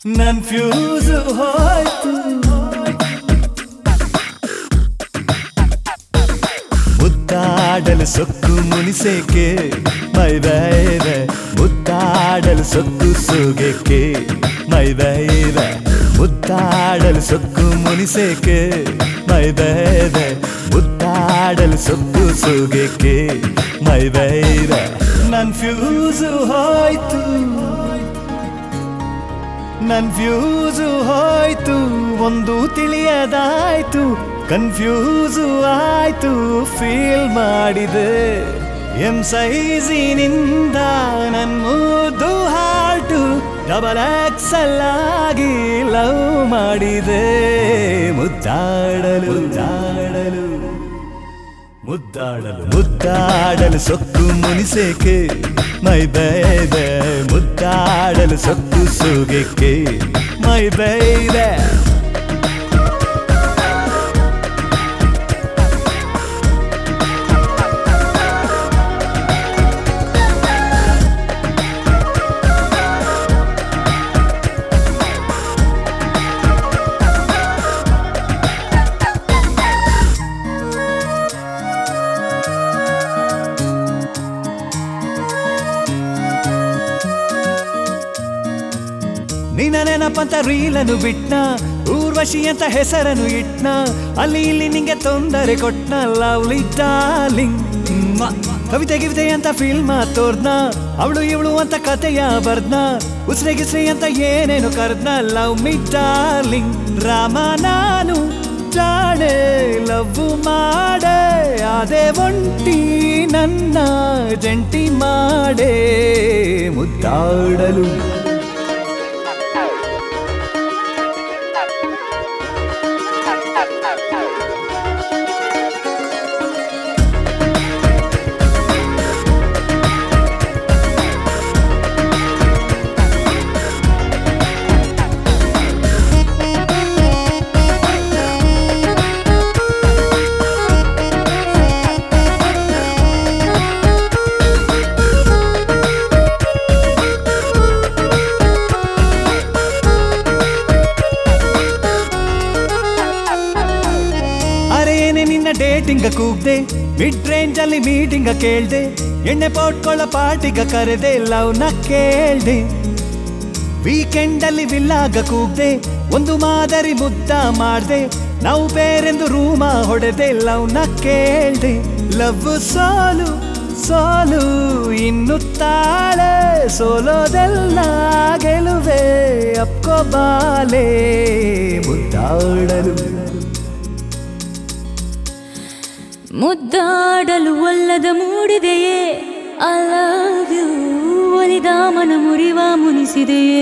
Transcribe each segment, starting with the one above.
ನನ್ ಫ್ಯೂಸ್ ಹೋಯ್ತು ಮುದ್ದಾಡಲು ಸೊಕ್ಕು ಮುನಿಸೇಕೆ ಮೈ ಬೈರೆ ಮುದ್ದಾಡಲು ಸೊಕ್ಕು ಸೋಗೆಕೆ ಮೈ ಬೈರೆ ಮುದ್ದಾಡಲು ಸೊಕ್ಕು ಮುನಿಸೇಕೆ ಮೈ ಬೈರೆ ಮುದ್ದಾಡಲು ಸೊಕ್ಕು ಸೋಗೆಕೆ ಮೈ ಬೈರೆ ನನ್ ಫ್ಯೂಸ್ ಹೋಯ್ತು ನನ್ ಫ್ಯೂಸು ಹೋಯ್ತು ಒಂದು ತಿಳಿಯದಾಯ್ತು ಕನ್ಫ್ಯೂಸು ಆಯ್ತು ಫೀಲ್ ಮಾಡಿದೆ ಎಂ ಸೈಜಿನಿಂದ ನನ್ ಮುದ್ದು ಹಾರ್ಟು ಡಬಲ್ ಎಕ್ಸಲ್ ಆಗಿ ಲವ್ ಮಾಡಿದೆ ಮುದ್ದಾಡಲು ಮುದ್ದಾಡಲು ಮುದ್ದಾಡಲು ಮುದ್ದಾಡಲು ಸೊಕ್ಕು ಮುನಿಸೇಕೆ ಮೈ ಬೈದೆ ಮುದ್ದಾಡಲು ಸೊಕ್ಕು ಸೋಗೆಕ್ಕೆ ಮೈ ಬೈದೆ ನಿನ್ನ ನೆನಪಂತ ರೀಲನು ಬಿಟ್ನ ಊರ್ವಶಿ ಅಂತ ಹೆಸರನ್ನು ಇಟ್ನ ಅಲ್ಲಿ ಇಲ್ಲಿ ನಿಂಗೆ ತೊಂದರೆ ಕೊಟ್ನ ಲವ್ಲಿ ಡಾರ್ಲಿಂಗ್ ಕವಿತೆ ಗಿವಿತೆ ಅಂತ ಫಿಲ್ಮ್ ತೋರ್ದ್ನ ಅವಳು ಇವಳು ಅಂತ ಕತೆಯ ಬರ್ದ್ನ ಉಸ್ರೆ ಗಿಸ್ರೆ ಅಂತ ಏನೇನು ಕರ್ದ್ನ ಲವ್ ಮಿ ಡಾರ್ಲಿಂಗ್ ರಾಮ ನಾನು ಜಾಡೆ ಲವ್ ಮಾಡೆ ಅದೇ ಒಂಟಿ ನನ್ನ ಜಂಟಿ ಮಾಡೆ ಮುದ್ದಾಡಲು ಅರೇನೆ ನಿನ್ನ ಡೇಟಿಂಗ ಕೂಗ್ದೆ ಮಿಡ್ ರೇಂಜ್ ಅಲ್ಲಿ ಮೀಟಿಂಗ ಕೇಳ್ದೆ ಎಣ್ಣೆ ಪೋಟ್ಕೊಳ್ಳ ಪಾರ್ಟಿಗ ಕರೆದೆ ಲವ್ ನ ಕೇಳ್ದೆ ವೀಕೆಂಡ್ ಅಲ್ಲಿ ವಿಲ್ಲಾಗ ಕೂಗ್ದೆ ಒಂದು ಮಾದರಿ ಮುದ್ದ ಮಾಡ್ದೆ ನಾವು ಬೇರೆಂದು ರೂಮ ಹೊಡೆದೆ ಲವ್ ನ ಕೇಳ್ದೆ ಲವ್ ಸೋಲು ಸೋಲು ಇನ್ನು ತಾಳೆ ಸೋಲೋದೆಲ್ಲ ಗೆಲುವೆ ಅಪ್ಕೋ ಬಾಲೆ ಮುದ್ದಾಡಲು ಮುದ್ದಾಡಲು ಒಲ್ಲದ ಮೂಡಿದೆಯೇ ಐ ಲವ್ ಯು ಒಲಿದ ಮನ ಮುರಿವ ಮುನಿಸಿದೆಯೇ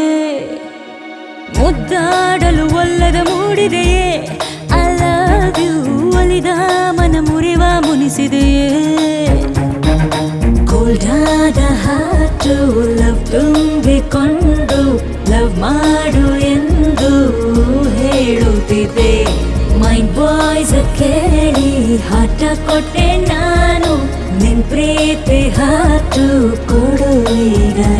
ಮುದ್ದಾಡಲು ಒಲ್ಲದ ಮೂಡಿದೆಯೇ ಐ ಲವ್ ಯು ಒಲಿದ ಮನ ಮುರಿವ ಮುನಿಸಿದೆಯೇ ಕೋಲ್ಡಾದ ಹಾಟು ಲವ್ ತುಂಬಿಕೊಂಡು ಲವ್ ಮಾಡು ಎಂದು ಹೇಳುತ್ತಿದೆ ಮೈಂಡ್ ಬಾಯ್ಸ್ ಕೇಳಿ ಹಠ ಕೊಟ್ಟೆ ನಾನು ನಿನ್ ಪ್ರೀತಿ ಹಾಟು ಕೊಡು ಈಗ